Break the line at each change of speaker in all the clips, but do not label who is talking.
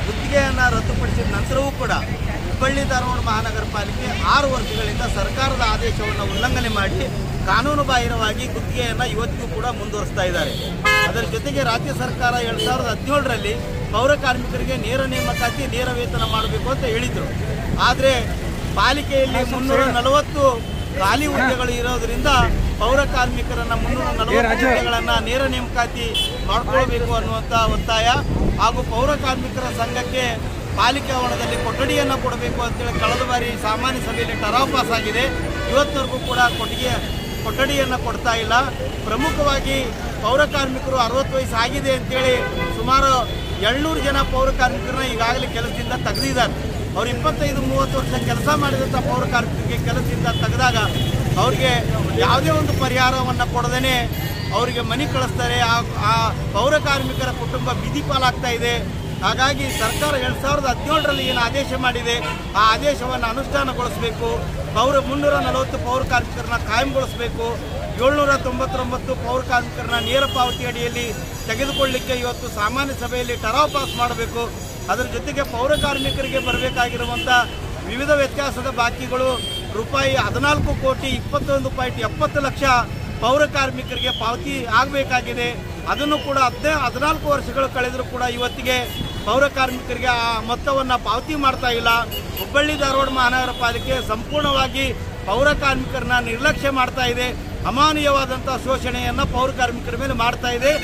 ಗುತ್ತಿಗೆಯನ್ನು ರದ್ದುಪಡಿಸಿದ ನಂತರವೂ ಕೂಡ ಹುಬ್ಬಳ್ಳಿ ಧಾರವಾಡ ಮಹಾನಗರ ಪಾಲಿಕೆ ಆರು ವರ್ಷಗಳಿಂದ ಸರ್ಕಾರದ ಆದೇಶವನ್ನು ಉಲ್ಲಂಘನೆ ಮಾಡಿ ಕಾನೂನು ಬಾಹಿರವಾಗಿ ಗುತ್ತಿಗೆಯನ್ನು ಇವತ್ತಿಗೂ ಕೂಡ ಮುಂದುವರಿಸ್ತಾ ಇದ್ದಾರೆ ಅದರ ಜೊತೆಗೆ ರಾಜ್ಯ ಸರ್ಕಾರ ಎರಡು ಸಾವಿರದ ಹದಿನೇಳರಲ್ಲಿ ಪೌರ ಕಾರ್ಮಿಕರಿಗೆ ನೇರ ನೇಮಕಾತಿ ನೇರ ವೇತನ ಮಾಡಬೇಕು ಅಂತ ಹೇಳಿದರು ಆದರೆ ಪಾಲಿಕೆಯಲ್ಲಿ ಮುನ್ನೂರ ನಲವತ್ತು ಖಾಲಿ ಹುದ್ದೆಗಳು ಇರೋದ್ರಿಂದ ಪೌರ ಕಾರ್ಮಿಕರನ್ನ ಮುನ್ನೂರ ನಲವತ್ತು ಹುದ್ದೆಗಳನ್ನ ನೇರ ನೇಮಕಾತಿ ಮಾಡ್ಕೊಳ್ಬೇಕು ಅನ್ನುವಂಥ ಒತ್ತಾಯ ಹಾಗೂ ಪೌರ ಕಾರ್ಮಿಕರ ಸಂಘಕ್ಕೆ ಪಾಲಿಕೆ ಆವರಣದಲ್ಲಿ ಕೊಠಡಿಯನ್ನು ಕೊಡಬೇಕು ಅಂತೇಳಿ ಕಳೆದ ಬಾರಿ ಸಾಮಾನ್ಯ ಸಭೆಯಲ್ಲಿ ಟರಾವ್ ಪಾಸ್ ಆಗಿದೆ ಇವತ್ತಿನವರೆಗೂ ಕೂಡ ಕೊಟ್ಟಿಗೆ ಕೊಠಡಿಯನ್ನು ಕೊಡ್ತಾ ಇಲ್ಲ ಪ್ರಮುಖವಾಗಿ ಪೌರ ಕಾರ್ಮಿಕರು ಅರವತ್ತು ವಯಸ್ಸು ಆಗಿದೆ ಅಂತೇಳಿ ಸುಮಾರು ಏಳ್ನೂರು ಜನ ಪೌರ ಕಾರ್ಮಿಕರನ್ನ ಈಗಾಗಲೇ ಕೆಲಸದಿಂದ ತೆಗೆದಿದ್ದಾರೆ ಅವ್ರು ಇಪ್ಪತ್ತೈದು ಮೂವತ್ತು ವರ್ಷ ಕೆಲಸ ಮಾಡಿದಂಥ ಪೌರ ಕಾರ್ಮಿಕರಿಗೆ ಕೆಲಸದಿಂದ ತೆಗೆದಾಗ ಅವ್ರಿಗೆ ಯಾವುದೇ ಒಂದು ಪರಿಹಾರವನ್ನು ಕೊಡದೇ ಅವರಿಗೆ ಮನೆ ಕಳಿಸ್ತಾರೆ ಆ- ಆ ಪೌರ ಕಾರ್ಮಿಕರ ಕುಟುಂಬ ಬೀದಿ ಪಾಲಾಗ್ತಾ ಇದೆ ಹಾಗಾಗಿ ಸರ್ಕಾರ ಎರಡು ಸಾವಿರದ ಹದಿನೇಳರಲ್ಲಿ ಏನು ಆದೇಶ ಮಾಡಿದೆ ಆ ಆದೇಶವನ್ನು ಅನುಷ್ಠಾನಗೊಳಿಸಬೇಕು ಪೌರ ಮುನ್ನೂರ ನಲವತ್ತು ಪೌರ ಕಾರ್ಮಿಕರನ್ನ ಕಾಯಂಗೊಳಿಸಬೇಕು ಏಳ್ನೂರ ತೊಂಬತ್ತೊಂಬತ್ತು ಪೌರ ಕಾರ್ಮಿಕರನ್ನ ನೇರ ಪಾವತಿ ಅಡಿಯಲ್ಲಿ ತೆಗೆದುಕೊಳ್ಳಿಕ್ಕೆ ಇವತ್ತು ಸಾಮಾನ್ಯ ಸಭೆಯಲ್ಲಿ ಟರಾವ್ ಪಾಸ್ ಮಾಡಬೇಕು ಅದರ ಜೊತೆಗೆ ಪೌರ ಕಾರ್ಮಿಕರಿಗೆ ಬರಬೇಕಾಗಿರುವಂಥ ವಿವಿಧ ವ್ಯತ್ಯಾಸದ ಬಾಕಿಗಳು ರೂಪಾಯಿ ಹದಿನಾಲ್ಕು ಕೋಟಿ ಇಪ್ಪತ್ತೊಂದು ಪಾಯಿಂಟ್ ಎಪ್ಪತ್ತು ಲಕ್ಷ ಪೌರ ಕಾರ್ಮಿಕರಿಗೆ ಪಾವತಿ ಆಗಬೇಕಾಗಿದೆ ಅದನ್ನು ಕೂಡ ಹದಿನೈ ಹದಿನಾಲ್ಕು ವರ್ಷಗಳು ಕಳೆದರೂ ಕೂಡ ಇವತ್ತಿಗೆ ಪೌರ ಕಾರ್ಮಿಕರಿಗೆ ಆ ಮೊತ್ತವನ್ನು ಪಾವತಿ ಮಾಡ್ತಾ ಇಲ್ಲ ಹುಬ್ಬಳ್ಳಿ ಧಾರವಾಡ ಮಹಾನಗರ ಪಾಲಿಕೆ ಸಂಪೂರ್ಣವಾಗಿ ಪೌರ ಕಾರ್ಮಿಕರನ್ನ ನಿರ್ಲಕ್ಷ್ಯ ಮಾಡ್ತಾ ಇದೆ ಅಮಾನೀಯವಾದಂಥ ಶೋಷಣೆಯನ್ನ ಪೌರ ಕಾರ್ಮಿಕರ ಮೇಲೆ ಮಾಡ್ತಾ ಇದೆ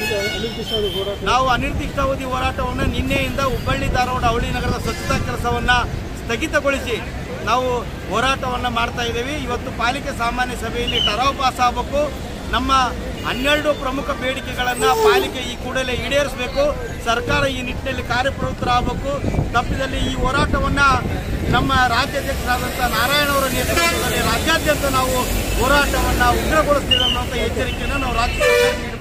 ನಾವು ಅನಿರ್ದಿಷ್ಟಾವಧಿ ಹೋರಾಟವನ್ನು ನಿನ್ನೆಯಿಂದ ಹುಬ್ಬಳ್ಳಿ ಧಾರವಾಡ ಅವಳಿ ನಗರದ ಸ್ವಚ್ಛತಾ ಕೆಲಸವನ್ನ ಸ್ಥಗಿತಗೊಳಿಸಿ ನಾವು ಹೋರಾಟವನ್ನು ಮಾಡ್ತಾ ಇದ್ದೇವೆ ಇವತ್ತು ಪಾಲಿಕೆ ಸಾಮಾನ್ಯ ಸಭೆಯಲ್ಲಿ ಟರಾವ್ ಪಾಸ್ ಆಗಬೇಕು ನಮ್ಮ ಹನ್ನೆರಡು ಪ್ರಮುಖ ಬೇಡಿಕೆಗಳನ್ನು ಪಾಲಿಕೆ ಈ ಕೂಡಲೇ ಈಡೇರಿಸಬೇಕು ಸರ್ಕಾರ ಈ ನಿಟ್ಟಿನಲ್ಲಿ ಕಾರ್ಯಪ್ರವೃತ್ತರಾಗಬೇಕು ತಪ್ಪಿದಲ್ಲಿ ಈ ಹೋರಾಟವನ್ನು ನಮ್ಮ ರಾಜ್ಯಾಧ್ಯಕ್ಷರಾದಂಥ ನಾರಾಯಣ ಅವರ ನೇತೃತ್ವದಲ್ಲಿ ರಾಜ್ಯಾದ್ಯಂತ ನಾವು ಹೋರಾಟವನ್ನು ಉಗ್ರಗೊಳಿಸ್ತೀವಿ ಅನ್ನುವಂಥ ಎಚ್ಚರಿಕೆಯನ್ನು ನಾವು ರಾಜ್ಯ ಸರ್ಕಾರಕ್ಕೆ ನೀಡಬೇಕು